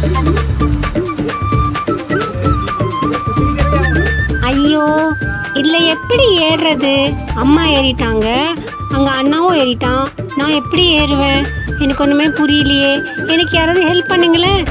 ஐயோ இதுல எப்படி ஏறுறது அம்மா ஏறிட்டாங்க அங்க அண்ணாவும் ஏறிட்டான் நான் எப்படி ஏறுவேன் எனக்கு ஒண்ணுமே புரியலையே எனக்கு யாராவது ஹெல்ப் பண்ணுங்களேன்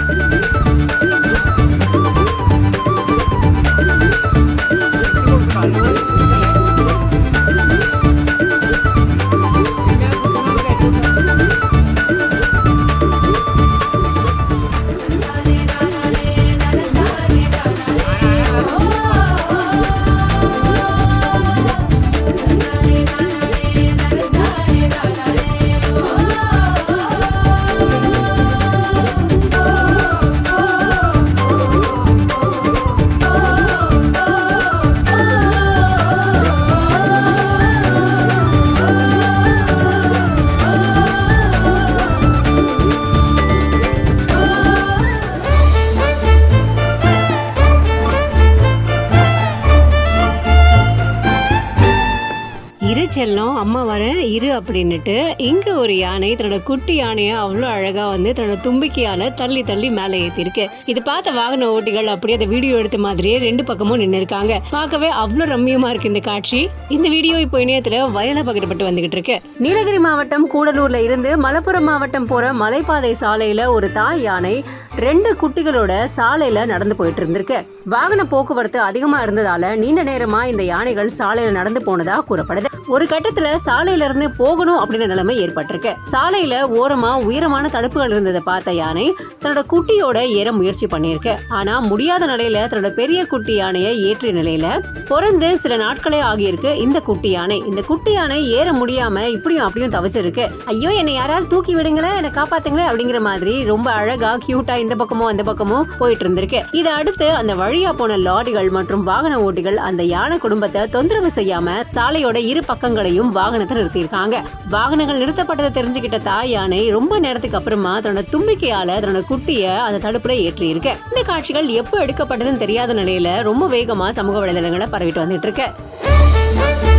இரு செல்லம் அம்மா வரேன் இரு அப்படின்னுட்டு இங்க ஒரு யானை தன்னோட குட்டி யானையை அவ்வளோ அழகா வந்து தன்னோட தும்பிக்கையால தள்ளி தள்ளி மேலே ஏத்திருக்கு இது பார்த்த வாகன ஓட்டிகள் அப்படியே அந்த வீடியோ எடுத்த மாதிரியே ரெண்டு பக்கமும் நின்று இருக்காங்க பார்க்கவே அவ்வளோ ரம்மியமா இருக்கு இந்த காட்சி இந்த வீடியோ இப்போ இணையத்துல வைரலா பகிரப்பட்டு வந்துகிட்டு இருக்கு நீலகிரி மாவட்டம் கூடலூர்ல இருந்து மலப்புரம் மாவட்டம் போற மலைப்பாதை சாலையில ஒரு தாய் யானை ரெண்டு குட்டிகளோட சாலையில நடந்து போயிட்டு இருந்திருக்கு வாகன போக்குவரத்து அதிகமா இருந்ததால நீண்ட நேரமா இந்த யானைகள் சாலையில நடந்து போனதா கூறப்படுது ஒரு கட்டத்துல சாலையில இருந்து போகணும் அப்படின்ற நிலைமை ஏற்பட்டிருக்கு சாலையில ஓரமா உயரமான தடுப்புகள் இருந்ததை பார்த்த யானை தன்னோட குட்டியோட ஏற முயற்சி பண்ணியிருக்கு ஆனா முடியாத நிலையில தன்னோட பெரிய குட்டி யானையை ஏற்றிய நிலையில பிறந்து சில நாட்களே ஆகியிருக்கு இந்த குட்டி யானை இந்த குட்டி யானை ஏற முடியாம இப்படியும் அப்படியும் தவிச்சிருக்கு ஐயோ என்னை யாராவது தூக்கி விடுங்களேன் என்னை காப்பாத்துங்களேன் அப்படிங்கிற மாதிரி ரொம்ப அழகா கியூட்டா இந்த பக்கமும் அந்த பக்கமும் போயிட்டு இருந்திருக்கு இதை அடுத்து அந்த வழியா போன லாரிகள் மற்றும் வாகன ஓட்டிகள் அந்த யானை குடும்பத்தை தொந்தரவு செய்யாம சாலையோட இரு பக்கங்களையும் வாகனத்தை நிறுத்தியிருக்காங்க வாகனங்கள் நிறுத்தப்பட்டதை தெரிஞ்சுக்கிட்ட தாய் யானை ரொம்ப நேரத்துக்கு அப்புறமா தன்னோட தும்பிக்கையால தன்னோட குட்டிய அந்த தடுப்புல ஏற்றி இருக்கு இந்த காட்சிகள் எப்போ எடுக்கப்பட்டதுன்னு தெரியாத நிலையில ரொம்ப வேகமா சமூக வலைதளங்களை பரவிட்டு வந்துட்டு இருக்கு